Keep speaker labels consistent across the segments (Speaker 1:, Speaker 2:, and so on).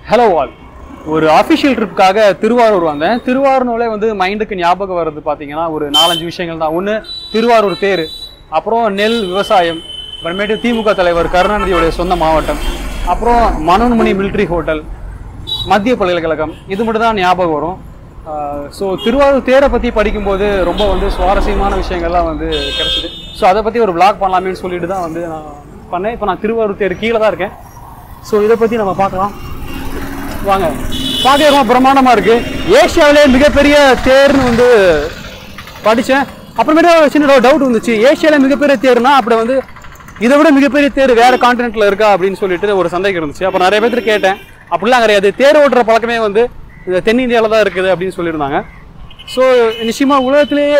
Speaker 1: hello all ஒரு official ட்ரிப்புக்காக திருவாரூர் வந்தேன் திருவாரூர்னாலே வந்து மைண்டுக்கு ஞாபகம் வர்றது பார்த்தீங்கன்னா ஒரு நாலஞ்சு விஷயங்கள் தான் ஒன்று திருவாரூர் தேர் அப்புறம் நெல் விவசாயம் அப்புறமேட்டு திமுக தலைவர் கருணாநிதியுடைய சொந்த மாவட்டம் அப்புறம் மனோன்மணி மிலிட்ரி ஹோட்டல் மத்திய பல்கலைக்கழகம் இது மட்டும் தான் ஞாபகம் வரும் ஸோ திருவாரூர் தேரை பற்றி படிக்கும்போது ரொம்ப வந்து சுவாரஸ்யமான விஷயங்கள்லாம் வந்து கிடச்சிது ஸோ அதை பற்றி ஒரு vlog பண்ணலாமேன்னு சொல்லிட்டு தான் வந்து நான் பண்ணேன் இப்போ நான் திருவாரூர் தேர் கீழே தான் இருக்கேன் ஸோ இதை பற்றி நம்ம பார்க்கலாம் வாங்க பார்க்க ரொம்ப பிரம்மாண்டமாக இருக்கு ஏஷியாவிலே மிகப்பெரிய தேர்னு வந்து படித்தேன் அப்புறமேட்டு ஒரு சின்ன டவுட் வந்துச்சு ஏஷியாவில் மிகப்பெரிய தேர்னா அப்படி வந்து இதை விட மிகப்பெரிய தேர் வேற கான்டினென்ட்ல இருக்கா அப்படின்னு சொல்லிட்டு ஒரு சந்தேகம் இருந்துச்சு அப்போ நிறைய பேர்த்து கேட்டேன் அப்படிலாம் கிடையாது தேர் ஓட்டுற பழக்கமே வந்து இந்த தென்னிந்தியாவில் தான் இருக்குது அப்படின்னு சொல்லியிருந்தாங்க ஸோ நிச்சயமா உலகத்திலேயே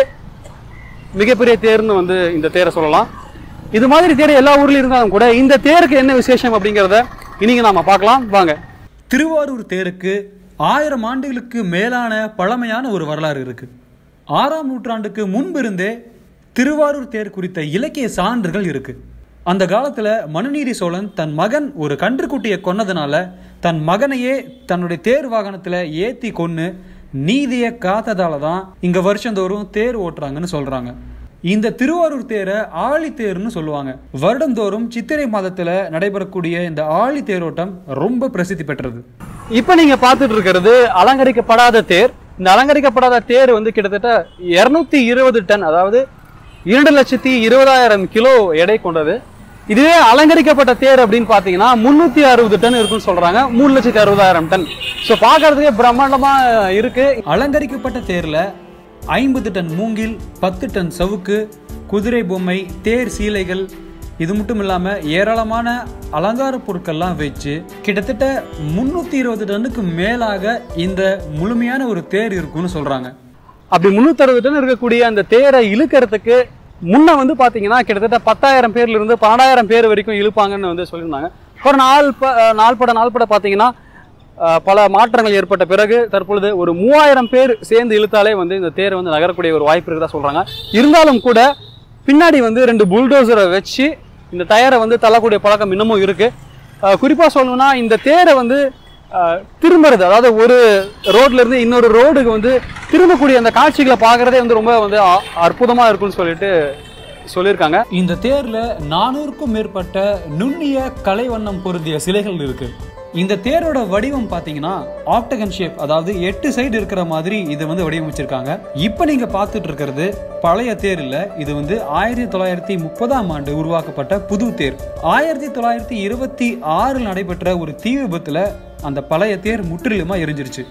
Speaker 1: மிகப்பெரிய தேர்னு வந்து இந்த தேரை சொல்லலாம் இது மாதிரி தேர் எல்லா ஊர்லயும் இருந்தாலும் கூட இந்த தேருக்கு என்ன விசேஷம் அப்படிங்கிறத இன்னைக்கு நாம பார்க்கலாம் வாங்க
Speaker 2: திருவாரூர் தேருக்கு ஆயிரம் ஆண்டுகளுக்கு மேலான பழமையான ஒரு வரலாறு இருக்கு ஆறாம் நூற்றாண்டுக்கு முன்பிருந்தே திருவாரூர் தேர் குறித்த இலக்கிய சான்றுகள் இருக்கு அந்த காலத்துல மனுநீதி சோழன் தன் மகன் ஒரு கன்றுக்குட்டியை கொன்னதுனால தன் மகனையே தன்னுடைய தேர் வாகனத்துல ஏத்தி கொன்னு நீதியை காத்ததால தான் இங்க வருஷந்தோறும் தேர் ஓட்டுறாங்கன்னு சொல்றாங்க இந்த திருவாரூர் தேரை ஆழி தேர்னு சொல்லுவாங்க வருடந்தோறும் சித்திரை மாதத்துல நடைபெறக்கூடிய இந்த ஆழி தேரோட்டம் ரொம்ப பிரசித்தி பெற்றது
Speaker 1: இப்போ நீங்க பார்த்துட்டு இருக்கிறது அலங்கரிக்கப்படாத தேர் இந்த அலங்கரிக்கப்படாத தேர் வந்து கிட்டத்தட்ட இருநூத்தி இருபது டன் அதாவது இரண்டு லட்சத்தி இருபதாயிரம் கிலோ எடை கொண்டது இதுவே அலங்கரிக்கப்பட்ட தேர் அப்படின்னு பார்த்தீங்கன்னா முந்நூற்றி அறுபது டன் இருக்குன்னு சொல்றாங்க மூணு லட்சத்தி அறுபதாயிரம் டன் ஸோ பார்க்கறதுக்கே பிரம்மாண்டமா இருக்கு
Speaker 2: அலங்கரிக்கப்பட்ட தேர்ல ஐம்பது டன் மூங்கில் பத்து டன் சவுக்கு குதிரை பொம்மை தேர் சீலைகள் இது மட்டும் இல்லாம ஏராளமான அலங்கார பொருட்கள்லாம் வச்சு கிட்டத்தட்ட முன்னூத்தி இருபது டன்னுக்கு மேலாக இந்த முழுமையான ஒரு தேர் இருக்குன்னு சொல்றாங்க
Speaker 1: அப்படி முந்நூற்றி அறுபது டன் இருக்கக்கூடிய அந்த தேரை இழுக்கிறதுக்கு முன்ன வந்து பார்த்தீங்கன்னா கிட்டத்தட்ட பத்தாயிரம் பேர்ல இருந்து பன்னெண்டாயிரம் பேர் வரைக்கும் இழுப்பாங்கன்னு வந்து சொல்லியிருந்தாங்க ஒரு நாள் ப நாள்பட நாள்பட பார்த்தீங்கன்னா அஹ், பல மாற்றங்கள் ஏற்பட்ட பிறகு தற்பொழுது ஒரு மூவாயிரம் பேர் சேர்ந்து இழுத்தாலே வந்து இந்த தேர் வந்து நகரக்கூடிய ஒரு வாய்ப்பு இருக்குதா சொல்றாங்க இருந்தாலும் கூட பின்னாடி வந்து ரெண்டு புல்டோசரை வச்சு இந்த டயரை வந்து தள்ளக்கூடிய பழக்கம் இன்னமும் இருக்கு அஹ், குறிப்பா சொல்லணும்னா இந்த தேரை வந்து அஹ், திரும்புறது அதாவது ஒரு ரோட்ல இருந்து இன்னொரு ரோடுக்கு வந்து திரும்பக்கூடிய அந்த காட்சிகளை பார்க்கறதே வந்து ரொம்ப வந்து அ- அற்புதமா இருக்கும்னு சொல்லிட்டு சொல்லியிருக்காங்க
Speaker 2: இந்த தேர்ல நானூறுக்கும் மேற்பட்ட நுண்ணிய கலை வண்ணம் பொருந்திய சிலைகள் இருக்கு இந்த தேரோட வடிவம் பாத்தீங்கன்னா ஆப்டகன் ஷேப் அதாவது எட்டு சைடு இருக்கிற மாதிரி இதை வந்து வடிவமைச்சிருக்காங்க இப்போ நீங்க பார்த்துட்டு இருக்கிறது பழைய தேர் இல்ல இது வந்து ஆயிரத்தி தொள்ளாயிரத்தி முப்பதாம் ஆண்டு உருவாக்கப்பட்ட புது தேர் ஆயிரத்தி தொள்ளாயிரத்தி இருபத்தி ஆறில் நடைபெற்ற ஒரு தீ விபத்துல அந்த பழைய தேர் முற்றிலுமா எரிஞ்சிருச்சு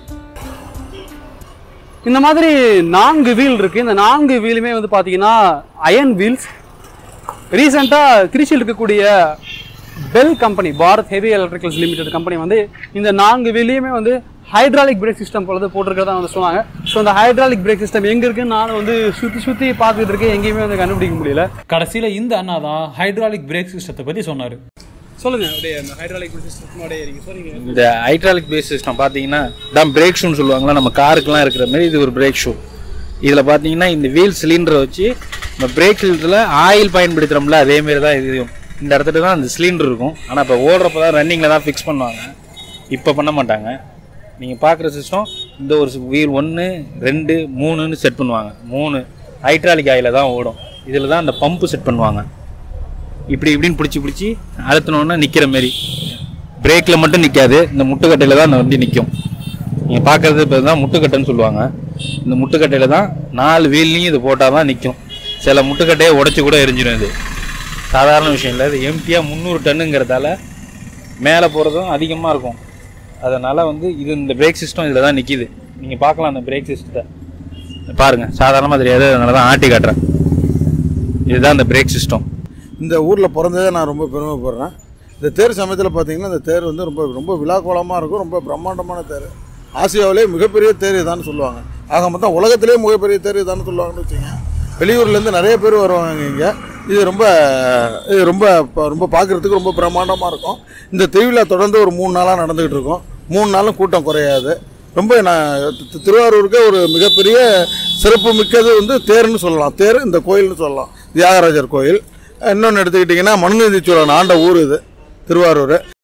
Speaker 1: இந்த மாதிரி நான்கு வீல் இருக்கு இந்த நான்கு வீலுமே வந்து பாத்தீங்கன்னா அயன் வீல்ஸ் ரீசெண்டாக திருச்சியில் இருக்கக்கூடிய BHEL company Bharat heavy electricals limited company வந்து இந்த நான்கு வீலையுமே வந்து ஹைட்ராலிக் பிரேக் சிஸ்டம் போல போட்டிருக்கிறதா வந்து சொன்னாங்க ஸோ அந்த ஹைட்ராலிக் பிரேக் சிஸ்டம் எங்க இருக்குன்னு நான் வந்து சுத்தி சுத்தி பார்த்துட்டு இருக்கேன் எங்கேயுமே வந்து கண்டுபிடிக்க முடியல
Speaker 2: கடைசியில இந்த அண்ணா தான் ஹைட்ராலிக் பிரேக் சிஸ்டத்தை பத்தி சொன்னாரு
Speaker 1: சொல்லுங்க அப்படியே அந்த ஹைட்ராலிக் பிரேக் சிஸ்டம் அப்படியே நீங்க சொல்றீங்க
Speaker 3: இந்த ஹைட்ராலிக் பேஸ் சிஸ்டம் பார்த்தீங்கன்னா தான் பிரேக் ஷூன்னு சொல்லுவாங்களா நம்ம காருக்கெல்லாம் இருக்கிற மாதிரி இது ஒரு பிரேக் ஷூ இதில் பார்த்தீங்கன்னா இந்த வீல் சிலிண்டரை வச்சு நம்ம பிரேக் சிலிண்டரில் ஆயில் பயன்படுத்துகிறோம்ல அதே மாதிரி தான் இதுவும் இந்த இடத்துல தான் அந்த சிலிண்டர் இருக்கும் ஆனால் இப்போ ஓடுறப்ப தான் ரன்னிங்கில் தான் ஃபிக்ஸ் பண்ணுவாங்க இப்போ பண்ண மாட்டாங்க நீங்கள் பார்க்குற சிஸ்டம் இந்த ஒரு வீல் ஒன்று ரெண்டு மூணுன்னு செட் பண்ணுவாங்க மூணு ஹைட்ராலிக் ஆயில தான் ஓடும் இதில் தான் அந்த பம்பு செட் பண்ணுவாங்க இப்படி இப்படின்னு பிடிச்சி பிடிச்சி அழுத்தினோன்னா நிற்கிற மாரி பிரேக்கில் மட்டும் நிற்காது இந்த முட்டுக்கட்டையில் தான் அந்த வண்டி நிற்கும் நீங்கள் பார்க்குறது இப்போ தான் முட்டுக்கட்டைன்னு சொல்லுவாங்க இந்த முட்டுக்கட்டையில் தான் நாலு வீல்லையும் இது போட்டால் தான் நிற்கும் சில முட்டுக்கட்டையை உடச்சி கூட எரிஞ்சிடும் இது சாதாரண விஷயம் இல்லை இது எம்டியாக முந்நூறு டன்னுங்கிறதால மேலே போகிறதும் அதிகமாக இருக்கும் அதனால் வந்து இது இந்த பிரேக் சிஸ்டம் இதில் தான் நிற்கிது நீங்கள் பார்க்கலாம் அந்த பிரேக் சிஸ்டத்தை பாருங்கள் சாதாரணமாக தெரியாது அதனால தான் ஆட்டி காட்டுறேன் இதுதான் அந்த பிரேக் சிஸ்டம்
Speaker 4: இந்த ஊரில் பிறந்ததே நான் ரொம்ப பெருமைப்படுறேன் இந்த தேர் சமயத்தில் பார்த்தீங்கன்னா இந்த தேர் வந்து ரொம்ப ரொம்ப விழாக்கோலமாக இருக்கும் ரொம்ப பிரம்மாண்டமான தேர் ஆசியாவிலே மிகப்பெரிய தேர் இதான்னு சொல்லுவாங்க ஆக மொத்தம் உலகத்திலே மிகப்பெரிய தேர் இதான்னு சொல்லுவாங்கன்னு வச்சுங்க வெளியூர்லேருந்து நிறைய பேர் வருவாங்க இங்கே இது ரொம்ப இது ரொம்ப ப- ரொம்ப பார்க்குறதுக்கு ரொம்ப பிரம்மாண்டமாக இருக்கும் இந்த திருவிழா தொடர்ந்து ஒரு மூணு நாளாக நடந்துக்கிட்டு இருக்கும் மூணு நாளும் கூட்டம் குறையாது ரொம்ப நான் தி- திருவாரூருக்கு ஒரு மிகப்பெரிய சிறப்பு மிக்கது வந்து தேர்னு சொல்லலாம் தேர் இந்த கோயில்னு சொல்லலாம் தியாகராஜர் கோயில் இன்னொன்று எடுத்துக்கிட்டிங்கன்னா மனுநீதி சோழன் ஆண்ட ஊர் இது திருவாரூர்